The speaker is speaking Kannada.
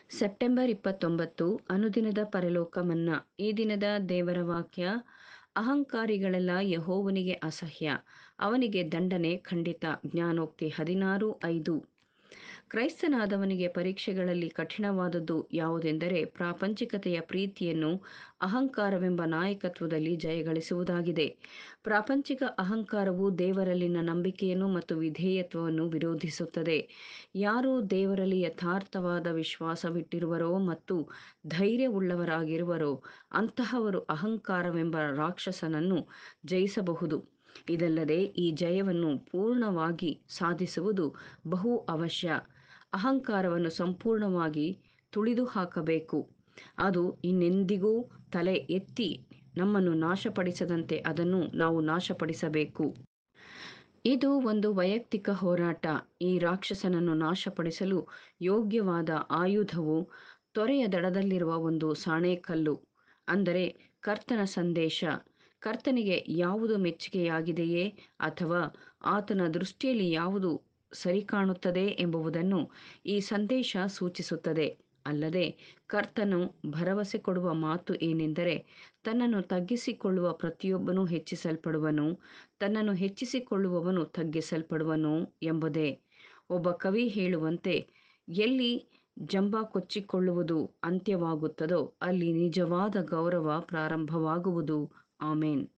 ಸೆಪ್ಟೆಂಬರ್ ಇಪ್ಪತ್ತೊಂಬತ್ತು ಅನುದಿನದ ಪರಲೋಕ ಮನ್ನಾ ಈ ದಿನದ ದೇವರ ವಾಕ್ಯ ಅಹಂಕಾರಿಗಳೆಲ್ಲ ಯಹೋವನಿಗೆ ಅಸಹ್ಯ ಅವನಿಗೆ ದಂಡನೆ ಖಂಡಿತ ಜ್ಞಾನೋಕ್ತಿ ಹದಿನಾರು ಐದು ಕ್ರೈಸ್ತನಾದವನಿಗೆ ಪರೀಕ್ಷೆಗಳಲ್ಲಿ ಕಠಿಣವಾದದ್ದು ಯಾವುದೆಂದರೆ ಪ್ರಾಪಂಚಿಕತೆಯ ಪ್ರೀತಿಯನ್ನು ಅಹಂಕಾರವೆಂಬ ನಾಯಕತ್ವದಲ್ಲಿ ಜಯಗಳಿಸುವುದಾಗಿದೆ ಪ್ರಾಪಂಚಿಕ ಅಹಂಕಾರವು ದೇವರಲ್ಲಿನ ನಂಬಿಕೆಯನ್ನು ಮತ್ತು ವಿಧೇಯತ್ವವನ್ನು ವಿರೋಧಿಸುತ್ತದೆ ಯಾರು ದೇವರಲ್ಲಿ ಯಥಾರ್ಥವಾದ ವಿಶ್ವಾಸವಿಟ್ಟಿರುವರೋ ಮತ್ತು ಧೈರ್ಯವುಳ್ಳವರಾಗಿರುವರೋ ಅಂತಹವರು ಅಹಂಕಾರವೆಂಬ ರಾಕ್ಷಸನನ್ನು ಜಯಿಸಬಹುದು ಇದಲ್ಲದೆ ಈ ಜಯವನ್ನು ಪೂರ್ಣವಾಗಿ ಸಾಧಿಸುವುದು ಬಹು ಅವಶ್ಯ ಅಹಂಕಾರವನ್ನು ಸಂಪೂರ್ಣವಾಗಿ ತುಳಿದು ಹಾಕಬೇಕು ಅದು ಇನ್ನೆಂದಿಗೂ ತಲೆ ಎತ್ತಿ ನಮ್ಮನ್ನು ನಾಶಪಡಿಸದಂತೆ ಅದನ್ನು ನಾವು ನಾಶಪಡಿಸಬೇಕು ಇದು ಒಂದು ವೈಯಕ್ತಿಕ ಹೋರಾಟ ಈ ರಾಕ್ಷಸನನ್ನು ನಾಶಪಡಿಸಲು ಯೋಗ್ಯವಾದ ಆಯುಧವು ತೊರೆಯ ದಡದಲ್ಲಿರುವ ಒಂದು ಸಾಣೇಕಲ್ಲು ಅಂದರೆ ಕರ್ತನ ಸಂದೇಶ ಕರ್ತನಿಗೆ ಯಾವುದು ಮೆಚ್ಚುಗೆಯಾಗಿದೆಯೇ ಅಥವಾ ಆತನ ದೃಷ್ಟಿಯಲ್ಲಿ ಯಾವುದು ಸರಿ ಕಾಣುತ್ತದೆ ಎಂಬುದನ್ನು ಈ ಸಂದೇಶ ಸೂಚಿಸುತ್ತದೆ ಅಲ್ಲದೆ ಕರ್ತನು ಭರವಸೆ ಕೊಡುವ ಮಾತು ಏನೆಂದರೆ ತನ್ನನ್ನು ತಗ್ಗಿಸಿಕೊಳ್ಳುವ ಪ್ರತಿಯೊಬ್ಬನೂ ಹೆಚ್ಚಿಸಲ್ಪಡುವನು ತನ್ನನ್ನು ಹೆಚ್ಚಿಸಿಕೊಳ್ಳುವವನು ತಗ್ಗಿಸಲ್ಪಡುವನು ಎಂಬುದೇ ಒಬ್ಬ ಕವಿ ಹೇಳುವಂತೆ ಎಲ್ಲಿ ಜಂಬ ಕೊಚ್ಚಿಕೊಳ್ಳುವುದು ಅಂತ್ಯವಾಗುತ್ತದೋ ಅಲ್ಲಿ ನಿಜವಾದ ಗೌರವ ಪ್ರಾರಂಭವಾಗುವುದು ಆಮೇನ್